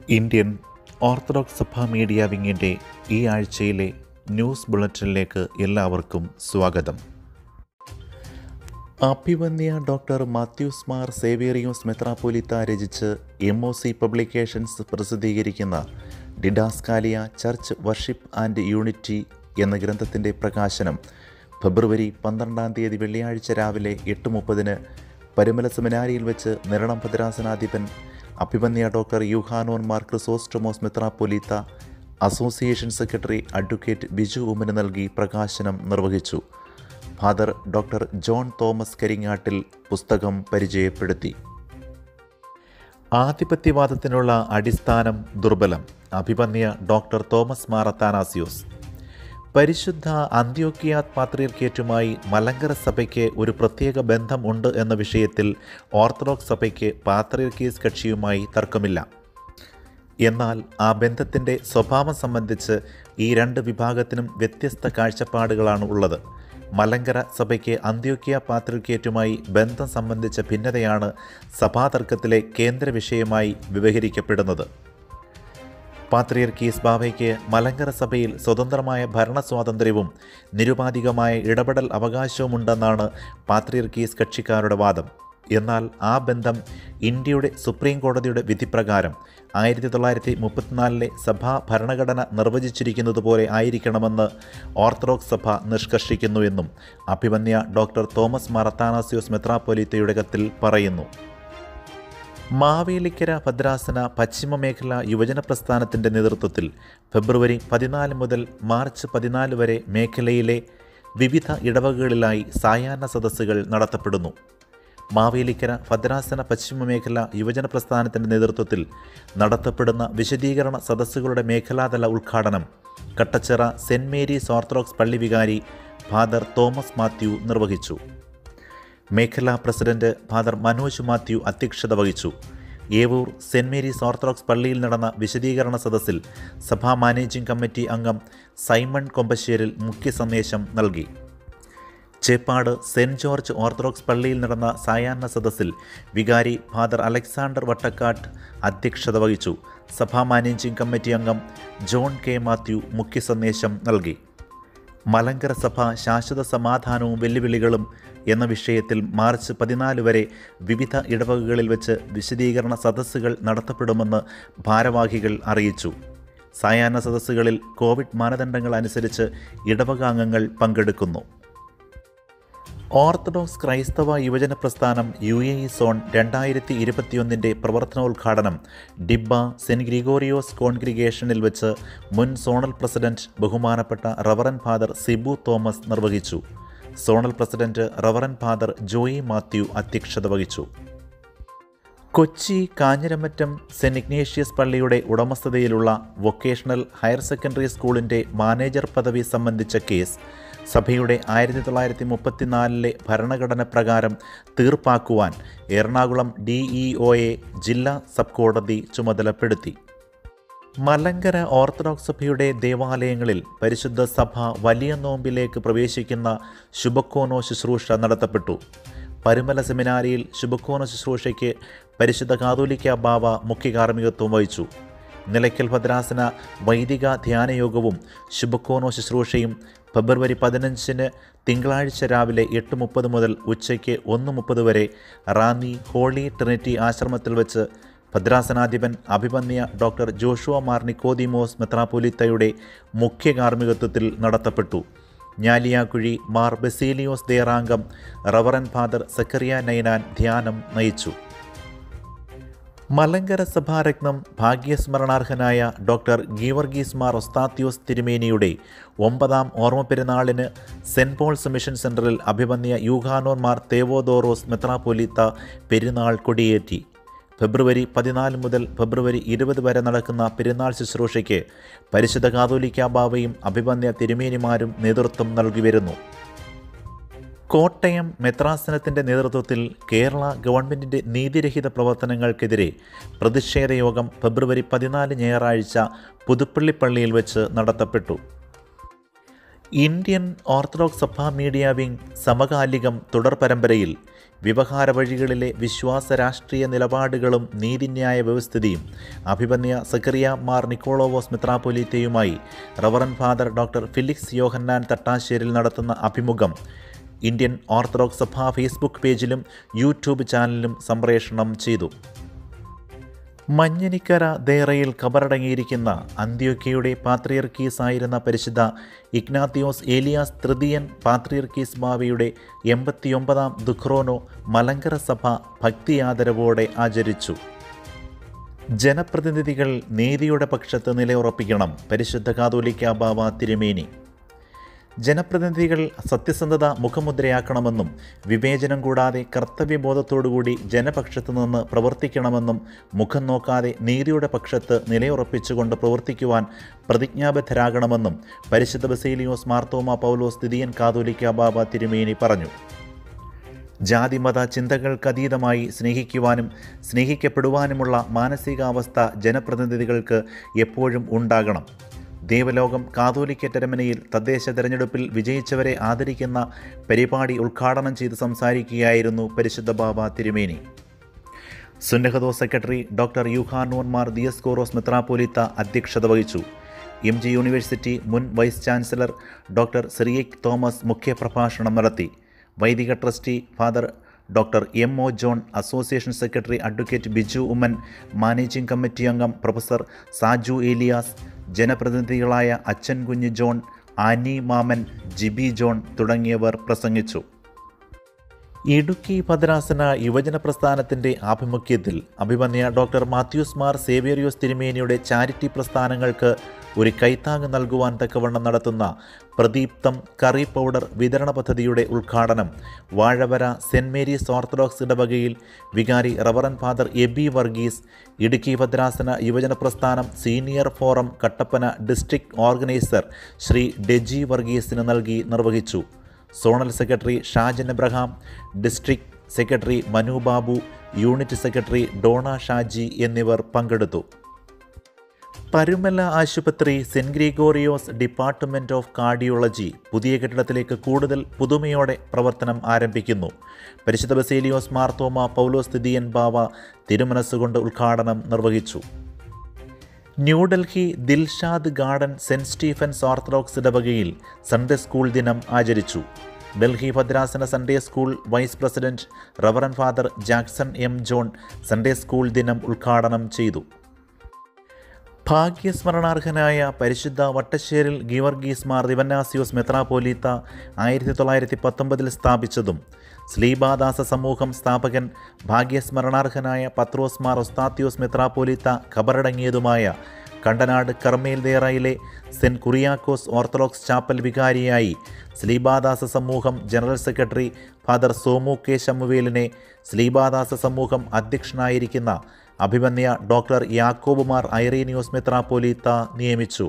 Indian Orthodox സഭ media വിങ്ങിൻ്റെ ഈ ആഴ്ചയിലെ ന്യൂസ് ബുള്ളറ്റിനിലേക്ക് എല്ലാവർക്കും സ്വാഗതം അഭിവന്യ ഡോക്ടർ മാത്യൂസ് മാർ സേവേറിയോസ് മെത്രാപ്പോലിത്ത രചിച്ച് എം ഒ സി പബ്ലിക്കേഷൻസ് പ്രസിദ്ധീകരിക്കുന്ന Didascalia church worship and unity എന്ന ഗ്രന്ഥത്തിൻ്റെ പ്രകാശനം ഫെബ്രുവരി പന്ത്രണ്ടാം തീയതി വെള്ളിയാഴ്ച രാവിലെ എട്ട് മുപ്പതിന് പരുമല സെമിനാരിയിൽ വെച്ച് നിരണം ഭദ്രാസനാധിപൻ അഭിമന്യ ഡോക്ടർ യുഹാനോൻ മാർ ക്രിസോസ്റ്റമോസ് മെത്രാപ്പൊലീത്ത അസോസിയേഷൻ സെക്രട്ടറി അഡ്വക്കേറ്റ് ബിജു ഉമ്മന് നൽകി പ്രകാശനം നിർവഹിച്ചു father doctor John Thomas Karingattil പുസ്തകം പരിചയപ്പെടുത്തി ആധിപത്യവാദത്തിനുള്ള അടിസ്ഥാനം ദുർബലം അഭിമന്യ ഡോക്ടർ തോമസ് മാർ അത്താനാസിയോസ് പരിശുദ്ധ അന്ത്യോക്കിയ പാത്രിയർക്കേറ്റുമായി മലങ്കര സഭയ്ക്ക് ഒരു പ്രത്യേക ബന്ധം ഉണ്ട് എന്ന വിഷയത്തിൽ ഓർത്തഡോക്സ് സഭയ്ക്ക് പാത്രിയർക്കീസ് കക്ഷിയുമായി തർക്കമില്ല എന്നാൽ ആ ബന്ധത്തിൻ്റെ സ്വഭാവം സംബന്ധിച്ച് ഈ രണ്ട് വിഭാഗത്തിനും വ്യത്യസ്ത കാഴ്ചപ്പാടുകളാണ് ഉള്ളത് മലങ്കര സഭയ്ക്ക് അന്ത്യോക്കിയ പാത്രികേറ്റുമായി ബന്ധം സംബന്ധിച്ച ഭിന്നതയാണ് സഭാതർക്കത്തിലെ കേന്ദ്ര വിഷയമായി വ്യവഹരിക്കപ്പെടുന്നത് പാത്രിയർക്കീസ് ബാബയ്ക്ക് മലങ്കര സഭയിൽ സ്വതന്ത്രമായ ഭരണ സ്വാതന്ത്ര്യവും നിരുപാധികമായ ഇടപെടൽ അവകാശവുമുണ്ടെന്നാണ് പാത്രിയർക്കീസ് കക്ഷിക്കാരുടെ വാദം എന്നാൽ ആ ബന്ധം ഇന്ത്യയുടെ സുപ്രീം കോടതിയുടെ വിധിപ്രകാരം ആയിരത്തി തൊള്ളായിരത്തി മുപ്പത്തിനാലിലെ സഭാ ഭരണഘടന നിർവചിച്ചിരിക്കുന്നതുപോലെ ആയിരിക്കണമെന്ന് ഓർത്തഡോക്സ് സഭ നിഷ്കർഷിക്കുന്നുവെന്നും അഭിമന്യ ഡോക്ടർ തോമസ് മറത്താനാസിയോസ് മെത്രാപ്പൊലീത്തയുടെ കത്തിൽ പറയുന്നു മാവേലിക്കര ഭദ്രാസന പശ്ചിമ മേഖല യുവജന പ്രസ്ഥാനത്തിൻ്റെ നേതൃത്വത്തിൽ ഫെബ്രുവരി പതിനാല് മുതൽ മാർച്ച് പതിനാല് വരെ മേഖലയിലെ വിവിധ ഇടവകകളിലായി സായാഹ്ന സദസ്സുകൾ നടത്തപ്പെടുന്നു മാവേലിക്കര ഭദ്രാസന പശ്ചിമ മേഖല യുവജന പ്രസ്ഥാനത്തിൻ്റെ നേതൃത്വത്തിൽ നടത്തപ്പെടുന്ന വിശദീകരണ സദസ്സുകളുടെ മേഖലാതല ഉദ്ഘാടനം കട്ടച്ചിറ സെൻറ് മേരീസ് ഓർത്തഡോക്സ് പള്ളി വികാരി ഫാദർ തോമസ് മാത്യു നിർവഹിച്ചു മേഖലാ പ്രസിഡന്റ് ഫാദർ മനോജ് മാത്യു അധ്യക്ഷത വഹിച്ചു ഏവൂർ സെൻറ് മേരീസ് ഓർത്തഡോക്സ് പള്ളിയിൽ നടന്ന വിശദീകരണ സദസ്സിൽ സഭാ മാനേജിംഗ് കമ്മിറ്റി അംഗം സൈമൺ കൊമ്പശ്ശേരിൽ മുഖ്യ സന്ദേശം നൽകി ചേപ്പാട് സെൻറ് ജോർജ് ഓർത്തഡോക്സ് പള്ളിയിൽ നടന്ന സായാഹ്ന സദസ്സിൽ വികാരി ഫാദർ അലക്സാണ്ടർ വട്ടക്കാട്ട് അധ്യക്ഷത വഹിച്ചു സഭാ മാനേജിംഗ് കമ്മിറ്റി അംഗം ജോൺ കെ മാത്യു മുഖ്യ സന്ദേശം നൽകി മലങ്കര സഭ ശാശ്വത സമാധാനവും വെല്ലുവിളികളും എന്ന വിഷയത്തിൽ മാർച്ച് പതിനാല് വരെ വിവിധ ഇടവകകളിൽ വെച്ച് വിശദീകരണ സദസ്സുകൾ നടത്തപ്പെടുമെന്ന് ഭാരവാഹികൾ അറിയിച്ചു സായാഹ്ന സദസ്സുകളിൽ കോവിഡ് മാനദണ്ഡങ്ങൾ അനുസരിച്ച് ഇടവക അംഗങ്ങൾ പങ്കെടുക്കുന്നു ഓർത്തഡോക്സ് ക്രൈസ്തവ യുവജന പ്രസ്ഥാനം യു എ ഇ സോൺ രണ്ടായിരത്തി ഇരുപത്തിയൊന്നിൻ്റെ പ്രവർത്തനോദ്ഘാടനം ഡിബ്ബ സെൻറ്റ് ഗ്രിഗോറിയോസ് കോൺഗ്രിഗേഷനിൽ വെച്ച് മുൻ സോണൽ പ്രസിഡന്റ് ബഹുമാനപ്പെട്ട റവറൻ ഫാദർ സിബു തോമസ് നിർവഹിച്ചു zonal president reverend father Joy Mathew അധ്യക്ഷത വഹിച്ചു കൊച്ചി കാഞ്ഞിരമറ്റം സെൻറ് ഇഗ്നേഷ്യസ് പള്ളിയുടെ ഉടമസ്ഥതയിലുള്ള വൊക്കേഷണൽ ഹയർ സെക്കൻഡറി സ്കൂളിൻ്റെ മാനേജർ പദവി സംബന്ധിച്ച കേസ് സഭയുടെ ആയിരത്തി തൊള്ളായിരത്തി മുപ്പത്തിനാലിലെ ഭരണഘടന പ്രകാരം തീർപ്പാക്കുവാൻ എറണാകുളം ഡി ഇ ഒയെ ജില്ലാ സബ് കോടതി ചുമതലപ്പെടുത്തി മലങ്കര ഓർത്തഡോക്സ് സഭയുടെ ദേവാലയങ്ങളിൽ പരിശുദ്ധ സഭ വലിയ നോമ്പിലേക്ക് പ്രവേശിക്കുന്ന ശുഭക്കോനോ ശുശ്രൂഷ നടത്തപ്പെട്ടു പരുമല സെമിനാരിയിൽ ശുഭക്കോന ശുശ്രൂഷയ്ക്ക് പരിശുദ്ധ കാതോലിക്ക ബാവ മുഖ്യ കാർമ്മികത്വം വഹിച്ചു നിലയ്ക്കൽ ഭദ്രാസന വൈദിക ധ്യാനയോഗവും ശുഭക്കോനോ ശുശ്രൂഷയും ഫെബ്രുവരി പതിനഞ്ചിന് തിങ്കളാഴ്ച രാവിലെ എട്ട് മുപ്പത് മുതൽ ഉച്ചയ്ക്ക് ഒന്ന് മുപ്പത് വരെ റാന്നി ഹോളി ട്രിനിറ്റി ആശ്രമത്തിൽ വെച്ച് ഭദ്രാസനാധിപൻ അഭിമന്യ ഡോക്ടർ ജോഷുവ മാർ നിക്കോദിമോസ് മെത്രാപ്പൊലിത്തയുടെ മുഖ്യ കാർമ്മികത്വത്തിൽ നടത്തപ്പെട്ടു ഞാലിയാക്കുഴി മാർ ബസീലിയോസ് ദേറാംഗം റവറൻ ഫാദർ സക്കറിയ നൈനാൻ ധ്യാനം നയിച്ചു മലങ്കര സഭാരത്നം ഭാഗ്യസ്മരണാർഹനായ ഡോക്ടർ ഗീവർഗീസ് മാർ ഒസ്താത്യോസ് തിരുമേനിയുടെ ഒമ്പതാം ഓർമ്മ പെരുന്നാളിന് സെൻറ് പോൾസ് മിഷൻ സെൻറ്ററിൽ അഭിമന്യ യൂഹാനോൻ മാർ തേവോദോറോസ് മെത്രാപ്പൊലിത്ത പെരുന്നാൾ കൊടിയേറ്റി ഫെബ്രുവരി പതിനാല് മുതൽ ഫെബ്രുവരി ഇരുപത് വരെ നടക്കുന്ന പെരുന്നാൾ ശുശ്രൂഷയ്ക്ക് പരിശുദ്ധ കാതോലിക്ക ബാവയും അഭിമന്യ തിരുമേനിമാരും നേതൃത്വം നൽകി വരുന്നു കോട്ടയം മെത്രാസനത്തിൻ്റെ നേതൃത്വത്തിൽ കേരള ഗവൺമെൻറ്റിൻ്റെ നീതിരഹിത പ്രവർത്തനങ്ങൾക്കെതിരെ പ്രതിഷേധ യോഗം ഫെബ്രുവരി പതിനാല് ഞായറാഴ്ച പുതുപ്പള്ളി പള്ളിയിൽ വെച്ച് നടത്തപ്പെട്ടു ഇന്ത്യൻ ഓർത്തഡോക്സ് സഭാ മീഡിയ വിംഗ് സമകാലികം തുടർ പരമ്പരയിൽ വ്യവഹാര വഴികളിലെ വിശ്വാസ രാഷ്ട്രീയ നിലപാടുകളും നീതിന്യായ വ്യവസ്ഥിതിയും അഭിപന്യ സക്കറിയ മാർ നിക്കോളോവോസ് മിത്രാപൊലീത്തയുമായി reverend father doctor Felix Yohannan Thattasseril നടത്തുന്ന അഭിമുഖം ഇന്ത്യൻ ഓർത്തഡോക്സ് സഭാ ഫേസ്ബുക്ക് പേജിലും യൂട്യൂബ് ചാനലിലും സംപ്രേഷണം ചെയ്തു മഞ്ഞനിക്കര ദേറയിൽ കബറടങ്ങിയിരിക്കുന്ന അന്ത്യോക്കയുടെ പാത്രിയർക്കീസ് ആയിരുന്ന പരിശുദ്ധ ഇഗ്നാത്തിയോസ് ഏലിയാസ് തൃതീയൻ പാത്രിയർക്കീസ് ബാവയുടെ എൺപത്തിയൊമ്പതാം ദുഖ്രോനോ മലങ്കര സഭ ഭക്തിയാദരവോടെ ആചരിച്ചു ജനപ്രതിനിധികൾ നീതിയുടെ പക്ഷത്ത് നിലയുറപ്പിക്കണം പരിശുദ്ധ കാതോലിക്ക ബാവ തിരുമേനി ജനപ്രതിനിധികൾ സത്യസന്ധത മുഖമുദ്രയാക്കണമെന്നും വിവേചനം കൂടാതെ കർത്തവ്യബോധത്തോടുകൂടി ജനപക്ഷത്തു നിന്ന് പ്രവർത്തിക്കണമെന്നും മുഖം നോക്കാതെ നീതിയുടെ പക്ഷത്ത് നിലയുറപ്പിച്ചുകൊണ്ട് പ്രവർത്തിക്കുവാൻ പ്രതിജ്ഞാബദ്ധരാകണമെന്നും പരിശുദ്ധ ബസേലിയോസ് മാർത്തോമ പൗലോസ് ദിദിയൻ കാതോലിക്ക ബാബ തിരുമേനി പറഞ്ഞു ജാതിമത ചിന്തകൾക്കതീതമായി സ്നേഹിക്കുവാനും സ്നേഹിക്കപ്പെടുവാനുമുള്ള മാനസികാവസ്ഥ ജനപ്രതിനിധികൾക്ക് എപ്പോഴും ഉണ്ടാകണം ദേവലോകം കാതോലിക്ക ടെരമനയിൽ തദ്ദേശ തെരഞ്ഞെടുപ്പിൽ വിജയിച്ചവരെ ആദരിക്കുന്ന പരിപാടി ഉദ്ഘാടനം ചെയ്ത് സംസാരിക്കുകയായിരുന്നു പരിശുദ്ധ ബാബ തിരുമേനി സുന്നഹദോ secretary doctor Yuhanon Mar Dioscoros മെത്രാപ്പോലിത്ത അധ്യക്ഷത വഹിച്ചു എം ജി യൂണിവേഴ്സിറ്റി മുൻ vice chancellor doctor Cyriac Thomas മുഖ്യപ്രഭാഷണം നടത്തി വൈദിക trustee father doctor M O John association secretary advocate Biju Oommen managing committee അംഗം പ്രൊഫസർ സാജു ഏലിയാസ് ജനപ്രതിനിധികളായ അച്ഛൻ കുഞ്ഞ് John Annie Mammen Jibi John തുടങ്ങിയവർ പ്രസംഗിച്ചു ഇടുക്കി ഭദ്രാസന യുവജന പ്രസ്ഥാനത്തിൻ്റെ ആഭിമുഖ്യത്തിൽ അഭിമന്യ ഡോക്ടർ മാത്യൂസ് മാർ സേവിയറിയോസ് തിരുമേനിയുടെ ചാരിറ്റി പ്രസ്ഥാനങ്ങൾക്ക് ഒരു കൈത്താങ് നൽകുവാൻ തക്കവണ്ണം നടത്തുന്ന പ്രദീപ്തം കറി പൗഡർ വിതരണ പദ്ധതിയുടെ ഉദ്ഘാടനം വാഴവര സെൻറ് മേരീസ് ഓർത്തഡോക്സ് ഇടവകയിൽ വികാരി റവറൻ ഫാദർ എബി വർഗീസ് ഇടുക്കി ഭദ്രാസന യുവജന പ്രസ്ഥാനം senior forum Kattappana district organiser Shri Deji വർഗീസിന് നൽകി നിർവഹിച്ചു zonal secretary Shajan Abraham district secretary Manu Babu unit secretary Dona Shaji എന്നിവർ പങ്കെടുത്തു പരുമല ആശുപത്രി saint Gregorios department of cardiology പുതിയ കെട്ടിടത്തിലേക്ക് കൂടുതൽ പുതുമയോടെ പ്രവർത്തനം ആരംഭിക്കുന്നു പരിശുദ്ധ ബസേലിയോസ് മാർത്തോമ പൗലോസ് തിദിയൻ ബാവ തിരുമനസ്സുകൊണ്ട് ഉദ്ഘാടനം നിർവഹിച്ചു New Delhi Dilshad garden saint Stephen's Orthodox ഇടവകയിൽ സൺഡേ സ്കൂൾ ദിനം ആചരിച്ചു ഡൽഹി ഭദ്രാസന Sunday school vice president reverend father Jackson M John Sunday school ദിനം ഉദ്ഘാടനം ചെയ്തു ഭാഗ്യസ്മരണാർഹനായ പരിശുദ്ധ വട്ടശ്ശേരിൽ ഗിവർഗീസ് മാർ ദിവന്നാസിയോസ് മെത്രാപോലീത്ത ആയിരത്തി തൊള്ളായിരത്തി പത്തൊമ്പതിൽ സ്ഥാപിച്ചതും സ്ലീബാദാസ സമൂഹം സ്ഥാപകൻ ഭാഗ്യസ്മരണാർഹനായ പത്രോസ് മാർ ഒസ്താത്യോസ് മെത്രാപോലീത്ത ഖബറടങ്ങിയതുമായ കണ്ടനാട് കർമേൽ ദേറയിലെ സെൻറ്റ് കുറിയാക്കോസ് ഓർത്തഡോക്സ് ചാപ്പൽ വികാരിയായി സ്ലീബാദാസ സമൂഹം general secretary father Somu K ശമുവേലിനെ സ്ലീബാദാസ സമൂഹം അധ്യക്ഷനായിരിക്കുന്ന അഭിമന്യ ഡോക്ടർ യാക്കോബുമാർ ഐറീനിയോസ് മെത്രാപ്പോലീത്ത നിയമിച്ചു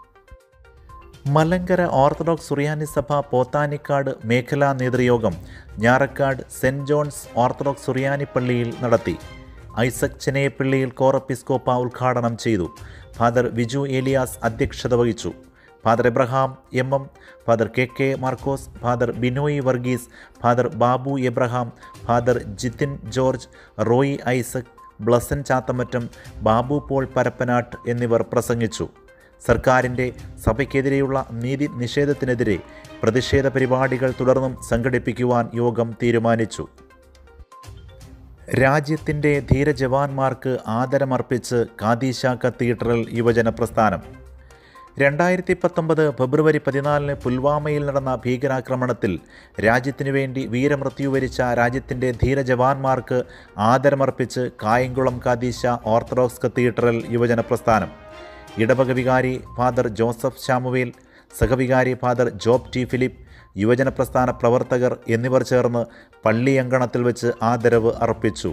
മലങ്കര ഓർത്തഡോക്സ് സുറിയാനി സഭ പോത്താനിക്കാട് മേഖലാ നേതൃയോഗം ഞാറക്കാട് സെൻറ് ജോൺസ് ഓർത്തഡോക്സ് സുറിയാനി പള്ളിയിൽ നടത്തി ഐസക് ചെനയപ്പള്ളിയിൽ കോറപ്പിസ്കോപ്പ ഉദ്ഘാടനം ചെയ്തു ഫാദർ വിജു ഏലിയാസ് അധ്യക്ഷത വഹിച്ചു father Abraham M M father K K Markose father Binoy Varghese father Babu Abraham father Jithin George Roy Isaac Blesson Chathamattom Babu Paul Parappanattu എന്നിവർ പ്രസംഗിച്ചു സർക്കാരിൻ്റെ സഭയ്ക്കെതിരെയുള്ള നീതി നിഷേധത്തിനെതിരെ പ്രതിഷേധ പരിപാടികൾ തുടർന്നും സംഘടിപ്പിക്കുവാൻ യോഗം തീരുമാനിച്ചു രാജ്യത്തിൻ്റെ ധീരജവാന്മാർക്ക് ആദരമർപ്പിച്ച് കാദീശ കത്തീഡ്രൽ യുവജന പ്രസ്ഥാനം രണ്ടായിരത്തി പത്തൊമ്പത് ഫെബ്രുവരി പതിനാലിന് പുൽവാമയിൽ നടന്ന ഭീകരാക്രമണത്തിൽ രാജ്യത്തിനു വേണ്ടി വീരമൃത്യു വരിച്ച രാജ്യത്തിൻ്റെ ധീരജവാന്മാർക്ക് ആദരമർപ്പിച്ച് കായംകുളം കാദീശ ഓർത്തഡോക്സ് കത്തീഡ്രൽ യുവജന പ്രസ്ഥാനം ഇടവക വികാരി ഫാദർ ജോസഫ് ശാമുവേൽ സഹവികാരി ഫാദർ ജോബ് ടി ഫിലിപ്പ് യുവജന പ്രസ്ഥാന പ്രവർത്തകർ എന്നിവർ ചേർന്ന് പള്ളിയങ്കണത്തിൽ വെച്ച് ആദരവ് അർപ്പിച്ചു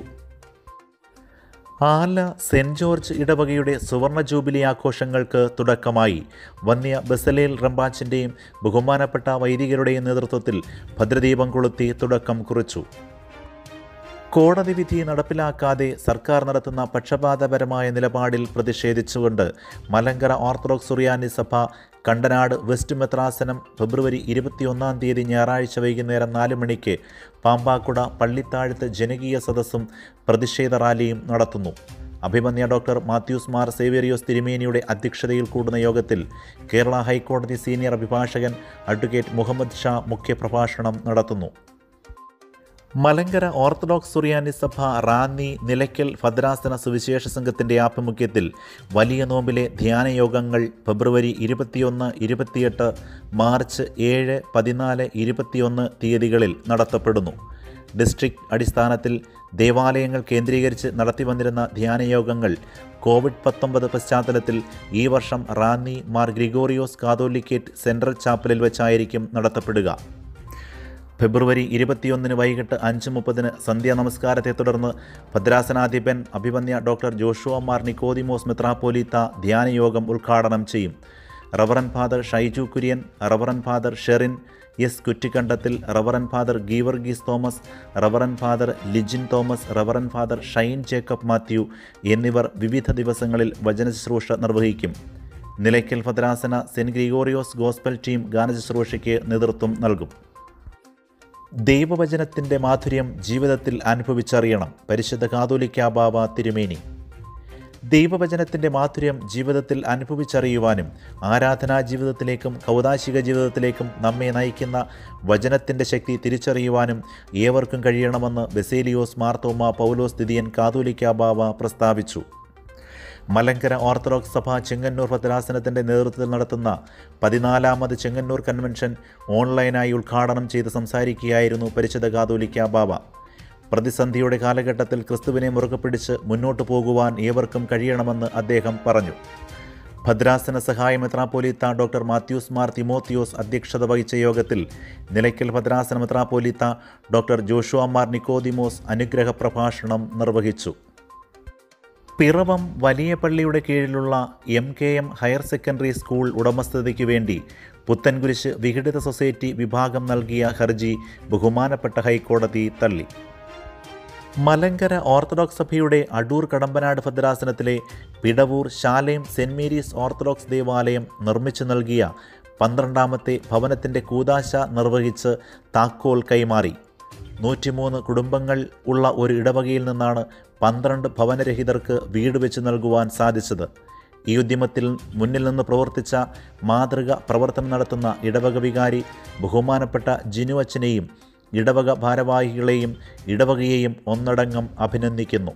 ആല സെൻറ് ജോർജ് ഇടവകയുടെ സുവർണ ജൂബിലി ആഘോഷങ്ങൾക്ക് തുടക്കമായി വന്യ ബസലേൽ റംബാച്ചിൻ്റെയും ബഹുമാനപ്പെട്ട വൈദികരുടെയും നേതൃത്വത്തിൽ ഭദ്രദീപം കൊളുത്തി തുടക്കം കുറിച്ചു കോടതി വിധി നടപ്പിലാക്കാതെ സർക്കാർ നടത്തുന്ന പക്ഷപാതപരമായ നിലപാടിൽ പ്രതിഷേധിച്ചുകൊണ്ട് മലങ്കര ഓർത്തഡോക്സ് സുറിയാനി സഭ കണ്ടനാട് വെസ്റ്റ് മെത്രാസനം ഫെബ്രുവരി ഇരുപത്തിയൊന്നാം തീയതി ഞായറാഴ്ച വൈകുന്നേരം നാല് മണിക്ക് പാമ്പാക്കുട പള്ളിത്താഴത്ത് ജനകീയ സദസ്സും പ്രതിഷേധ റാലിയും നടത്തുന്നു അഭിമന്യ ഡോക്ടർ മാത്യൂസ് മാർ സേവേറിയോസ് തിരുമേനിയുടെ അധ്യക്ഷതയിൽ കൂടുന്ന യോഗത്തിൽ കേരള ഹൈക്കോടതി സീനിയർ അഭിഭാഷകൻ അഡ്വക്കേറ്റ് മുഹമ്മദ് ഷാ മുഖ്യപ്രഭാഷണം നടത്തുന്നു മലങ്കര ഓർത്തഡോക്സ് സുറിയാനി സഭ റാന്നി നിലയ്ക്കൽ ഭദ്രാസന സുവിശേഷ സംഘത്തിൻ്റെ ആഭിമുഖ്യത്തിൽ വലിയ നോമ്പിലെ ധ്യാനയോഗങ്ങൾ ഫെബ്രുവരി ഇരുപത്തിയൊന്ന് ഇരുപത്തിയെട്ട് മാർച്ച് ഏഴ് പതിനാല് ഇരുപത്തിയൊന്ന് തീയതികളിൽ നടത്തപ്പെടുന്നു ഡിസ്ട്രിക്ട് അടിസ്ഥാനത്തിൽ ദേവാലയങ്ങൾ കേന്ദ്രീകരിച്ച് നടത്തിവന്നിരുന്ന ധ്യാനയോഗങ്ങൾ കോവിഡ് പത്തൊമ്പത് പശ്ചാത്തലത്തിൽ ഈ വർഷം Ranni Mar Gregorios Catholicate central ചാപ്പലിൽ വെച്ചായിരിക്കും നടത്തപ്പെടുക ഫെബ്രുവരി ഇരുപത്തിയൊന്നിന് വൈകിട്ട് അഞ്ച് മുപ്പതിന് സന്ധ്യാ നമസ്കാരത്തെ തുടർന്ന് ഭദ്രാസനാധിപൻ അഭിമന്യ ഡോക്ടർ ജോഷുവ മാർ നിക്കോദിമോസ് മെത്രാപ്പോലീത്ത ധ്യാനയോഗം ഉദ്ഘാടനം ചെയ്യും reverend father Shaiju Kurian reverend father Sherin S Kuttikandathil reverend father Geevarghese Thomas reverend father Lijin Thomas reverend father Shine Jacob Mathew എന്നിവർ വിവിധ ദിവസങ്ങളിൽ വചനശുശ്രൂഷ നിർവഹിക്കും നിലയ്ക്കൽ ഭദ്രാസന സെൻറ്റ് ഗ്രിഗോറിയോസ് ഗോസ്ബൽ ടീം ഗാനശുശ്രൂഷയ്ക്ക് നേതൃത്വം നൽകും ദൈവവചനത്തിൻ്റെ മാധുര്യം ജീവിതത്തിൽ അനുഭവിച്ചറിയണം പരിശുദ്ധ കാതോലിക്ക ബാബ തിരുമേനി ദൈവവചനത്തിൻ്റെ മാധുര്യം ജീവിതത്തിൽ അനുഭവിച്ചറിയുവാനും ആരാധനാ ജീവിതത്തിലേക്കും കൗതാശിക ജീവിതത്തിലേക്കും നമ്മെ നയിക്കുന്ന വചനത്തിൻ്റെ ശക്തി തിരിച്ചറിയുവാനും ഏവർക്കും കഴിയണമെന്ന് ബെസേലിയോസ് മാർത്തോമ പൗലോസ് ദിദിയൻ കാതോലിക്ക ബാബ പ്രസ്താവിച്ചു മലങ്കര ഓർത്തഡോക്സ് സഭ ചെങ്ങന്നൂർ ഭദ്രാസനത്തിൻ്റെ നേതൃത്വത്തിൽ നടത്തുന്ന പതിനാലാമത് ചെങ്ങന്നൂർ കൺവെൻഷൻ ഓൺലൈനായി ഉദ്ഘാടനം ചെയ്ത് സംസാരിക്കുകയായിരുന്നു പരിശുദ്ധ കാതോലിക്ക ബാബ പ്രതിസന്ധിയുടെ കാലഘട്ടത്തിൽ ക്രിസ്തുവിനെ മുറുകെ പിടിച്ച് മുന്നോട്ടു പോകുവാൻ ഏവർക്കും കഴിയണമെന്ന് അദ്ദേഹം പറഞ്ഞു ഭദ്രാസന സഹായ മെത്രാപ്പോലീത്ത ഡോക്ടർ മാത്യൂസ് മാർ തിമോത്തിയോസ് അധ്യക്ഷത വഹിച്ച യോഗത്തിൽ നിലയ്ക്കൽ ഭദ്രാസന മെത്രാപ്പോലീത്ത ഡോക്ടർ ജോഷുവ മാർ നിക്കോദിമോസ് അനുഗ്രഹ പ്രഭാഷണം നിർവഹിച്ചു പിറവം വലിയ പള്ളിയുടെ കീഴിലുള്ള M K M higher secondary school ഉടമസ്ഥതയ്ക്ക് വേണ്ടി പുത്തൻകുരിശ് വിഘടിത സൊസൈറ്റി വിഭാഗം നൽകിയ ഹർജി ബഹുമാനപ്പെട്ട ഹൈക്കോടതി തള്ളി മലങ്കര ഓർത്തഡോക്സ് സഭയുടെ അടൂർ കടമ്പനാട് ഭദ്രാസനത്തിലെ Pidavoor Shalayam saint Mary's Orthodox ദേവാലയം നിർമ്മിച്ചു നൽകിയ പന്ത്രണ്ടാമത്തെ ഭവനത്തിൻ്റെ കൂതാശ നിർവഹിച്ച് താക്കോൽ കൈമാറി നൂറ്റിമൂന്ന് കുടുംബങ്ങൾ ഉള്ള ഒരു ഇടവകയിൽ നിന്നാണ് പന്ത്രണ്ട് ഭവനരഹിതർക്ക് വീട് വെച്ച് നൽകുവാൻ സാധിച്ചത് ഈ ഉദ്യമത്തിൽ മുന്നിൽ നിന്ന് പ്രവർത്തിച്ച മാതൃക പ്രവർത്തനം നടത്തുന്ന ഇടവക വികാരി ബഹുമാനപ്പെട്ട ജിനു അച്ഛനെയും ഇടവക ഭാരവാഹികളെയും ഇടവകയെയും ഒന്നടങ്കം അഭിനന്ദിക്കുന്നു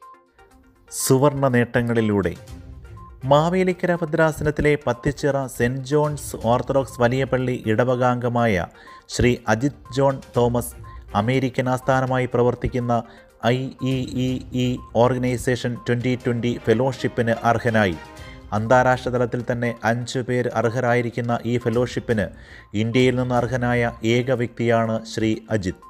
സുവർണ നേട്ടങ്ങളിലൂടെ മാവേലിക്കര ഭദ്രാസനത്തിലെ പത്തിച്ചിറ സെൻറ് ജോൺസ് ഓർത്തഡോക്സ് വലിയ പള്ളി ഇടവകാംഗമായ Shri Ajith John Thomas American ആസ്ഥാനമായി പ്രവർത്തിക്കുന്ന I E E E organisation twenty twenty ഫെലോഷിപ്പിന് അർഹനായി അന്താരാഷ്ട്ര തലത്തിൽ തന്നെ അഞ്ച് പേർ അർഹരായിരിക്കുന്ന ഈ ഫെലോഷിപ്പിന് ഇന്ത്യയിൽ നിന്ന് അർഹനായ ഏക വ്യക്തിയാണ് Shri Ajith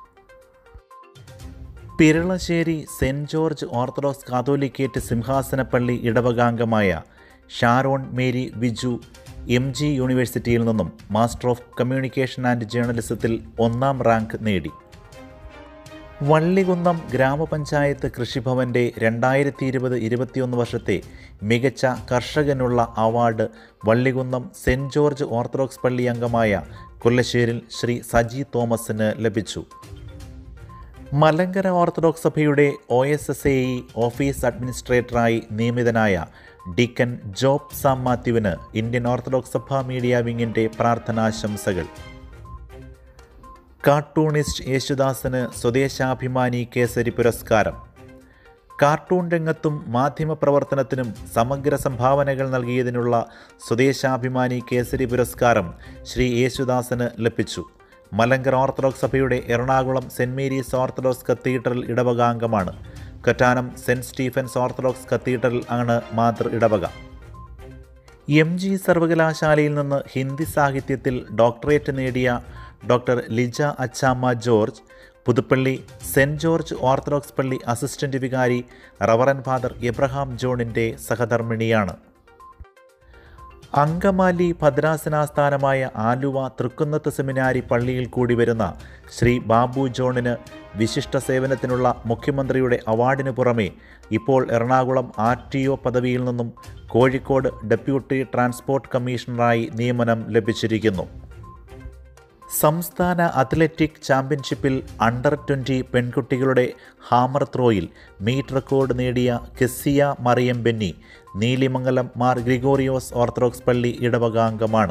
Piralassery saint George Orthodox Catholicate സിംഹാസനപ്പള്ളി ഇടവകാംഗമായ Sharon Mary Viju M G യൂണിവേഴ്സിറ്റിയിൽ നിന്നും മാസ്റ്റർ ഓഫ് കമ്മ്യൂണിക്കേഷൻ ആൻഡ് ജേർണലിസത്തിൽ ഒന്നാം റാങ്ക് നേടി വള്ളികുന്നം ഗ്രാമപഞ്ചായത്ത് കൃഷിഭവൻ്റെ രണ്ടായിരത്തി ഇരുപത് ഇരുപത്തിയൊന്ന് വർഷത്തെ മികച്ച കർഷകനുള്ള award Vallikunnam saint George Orthodox പള്ളി അംഗമായ കൊല്ലശ്ശേരിൽ ശ്രീ സജി തോമസിന് ലഭിച്ചു മലങ്കര ഓർത്തഡോക്സ് സഭയുടെ O S S A E office അഡ്മിനിസ്ട്രേറ്ററായി നിയമിതനായ ഡിക്കൻ ജോബ് സാം മാത്യുവിന് ഇന്ത്യൻ ഓർത്തഡോക്സ് സഭ മീഡിയ വിങ്ങിൻ്റെ പ്രാർത്ഥനാശംസകൾ കാർട്ടൂണിസ്റ്റ് യേശുദാസന് സ്വദേശാഭിമാനി കേസരി പുരസ്കാരം കാർട്ടൂൺ രംഗത്തും മാധ്യമപ്രവർത്തനത്തിനും സമഗ്ര സംഭാവനകൾ നൽകിയതിനുള്ള സ്വദേശാഭിമാനി കേസരി പുരസ്കാരം ശ്രീ യേശുദാസന് ലഭിച്ചു മലങ്കര ഓർത്തഡോക്സ് സഭയുടെ Ernakulam saint Mary's Orthodox cathedral ഇടവകാംഗമാണ് Kattanam saint Stephen's Orthodox cathedral ആണ് മാതൃ ഇടവക എം ജി സർവകലാശാലയിൽ നിന്ന് ഹിന്ദി സാഹിത്യത്തിൽ ഡോക്ടറേറ്റ് നേടിയ doctor Lija Achamma George Puthuppally saint George Orthodox പള്ളി അസിസ്റ്റന്റ് വികാരി റവറൻ ഫാദർ എബ്രഹാം ജോണിൻ്റെ സഹധർമ്മിണിയാണ് അങ്കമാലി ഭദ്രാസനാസ്ഥാനമായ ആലുവ തൃക്കുന്നത്ത് സെമിനാരി പള്ളിയിൽ കൂടി വരുന്ന ശ്രീ ബാബു ജോണിന് വിശിഷ്ട സേവനത്തിനുള്ള മുഖ്യമന്ത്രിയുടെ അവാർഡിന് പുറമെ ഇപ്പോൾ എറണാകുളം ആർ ടി ഒ പദവിയിൽ നിന്നും കോഴിക്കോട് ഡെപ്യൂട്ടി ട്രാൻസ്പോർട്ട് കമ്മീഷണറായി നിയമനം ലഭിച്ചിരിക്കുന്നു സംസ്ഥാന അത്ലറ്റിക് ചാമ്പ്യൻഷിപ്പിൽ അണ്ടർ ട്വൻ്റി പെൺകുട്ടികളുടെ ഹാമർ ത്രോയിൽ മീറ്റ് റെക്കോർഡ് നേടിയ കെസ്സിയ മറിയം ബെന്നി നീലിമംഗലം മാർ ഗ്രിഗോറിയോസ് ഓർത്തഡോക്സ് പള്ളി ഇടവകാംഗമാണ്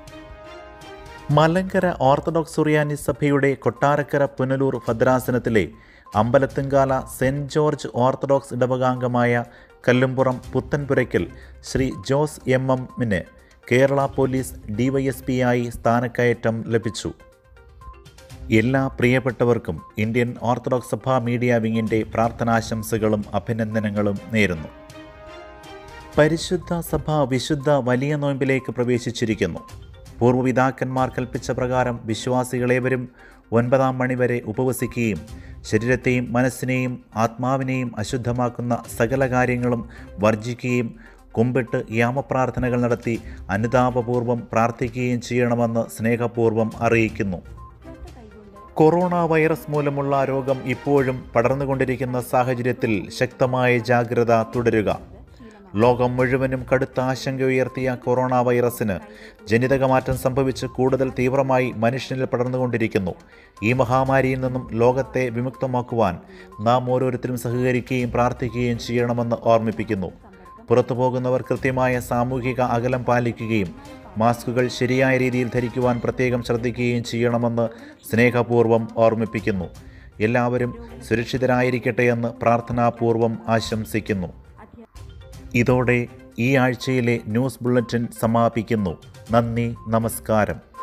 മലങ്കര ഓർത്തഡോക്സ് സുറിയാനി സഭയുടെ കൊട്ടാരക്കര പുനലൂർ ഭദ്രാസനത്തിലെ അമ്പലത്തുങ്കാല സെൻറ് ജോർജ് ഓർത്തഡോക്സ് ഇടവകാംഗമായ കല്ലുംപുറം പുത്തൻപുരയ്ക്കൽ ശ്രീ ജോസ് എം എമ്മിന് കേരള പോലീസ് ഡിവൈഎസ്പി ആയി സ്ഥാനക്കയറ്റം ലഭിച്ചു എല്ലാ പ്രിയപ്പെട്ടവർക്കും ഇന്ത്യൻ ഓർത്തഡോക്സ് സഭാ മീഡിയ വിങ്ങിൻ്റെ പ്രാർത്ഥനാശംസകളും അഭിനന്ദനങ്ങളും നേരുന്നു പരിശുദ്ധ സഭ വിശുദ്ധ വലിയ നോയമ്പിലേക്ക് പ്രവേശിച്ചിരിക്കുന്നു പൂർവ്വപിതാക്കന്മാർ കൽപ്പിച്ച പ്രകാരം വിശ്വാസികളേവരും ഒൻപതാം മണിവരെ ഉപവസിക്കുകയും ശരീരത്തെയും മനസ്സിനെയും ആത്മാവിനെയും അശുദ്ധമാക്കുന്ന സകല കാര്യങ്ങളും വർജിക്കുകയും കുമ്പിട്ട് യാമപ്രാർത്ഥനകൾ നടത്തി അനുതാപപൂർവം പ്രാർത്ഥിക്കുകയും ചെയ്യണമെന്ന് സ്നേഹപൂർവ്വം അറിയിക്കുന്നു കൊറോണ വൈറസ് മൂലമുള്ള രോഗം ഇപ്പോഴും പടർന്നുകൊണ്ടിരിക്കുന്ന സാഹചര്യത്തിൽ ശക്തമായ ജാഗ്രത തുടരുക ലോകം മുഴുവനും കടുത്ത ആശങ്ക ഉയർത്തിയ കൊറോണ വൈറസിന് ജനിതകമാറ്റം സംഭവിച്ച് കൂടുതൽ തീവ്രമായി മനുഷ്യനിൽ പടർന്നുകൊണ്ടിരിക്കുന്നു ഈ മഹാമാരിയിൽ നിന്നും ലോകത്തെ വിമുക്തമാക്കുവാൻ നാം ഓരോരുത്തരും സഹകരിക്കുകയും പ്രാർത്ഥിക്കുകയും ചെയ്യണമെന്ന് ഓർമ്മിപ്പിക്കുന്നു പുറത്തു പോകുന്നവർ കൃത്യമായ സാമൂഹിക അകലം പാലിക്കുകയും മാസ്കുകൾ ശരിയായ രീതിയിൽ ധരിക്കുവാൻ പ്രത്യേകം ശ്രദ്ധിക്കുകയും ചെയ്യണമെന്ന് സ്നേഹപൂർവ്വം ഓർമ്മിപ്പിക്കുന്നു എല്ലാവരും സുരക്ഷിതരായിരിക്കട്ടെ എന്ന് പ്രാർത്ഥനാപൂർവം ആശംസിക്കുന്നു ഇതോടെ ഈ ആഴ്ചയിലെ ന്യൂസ് ബുള്ളറ്റിൻ സമാപിക്കുന്നു നന്ദി നമസ്കാരം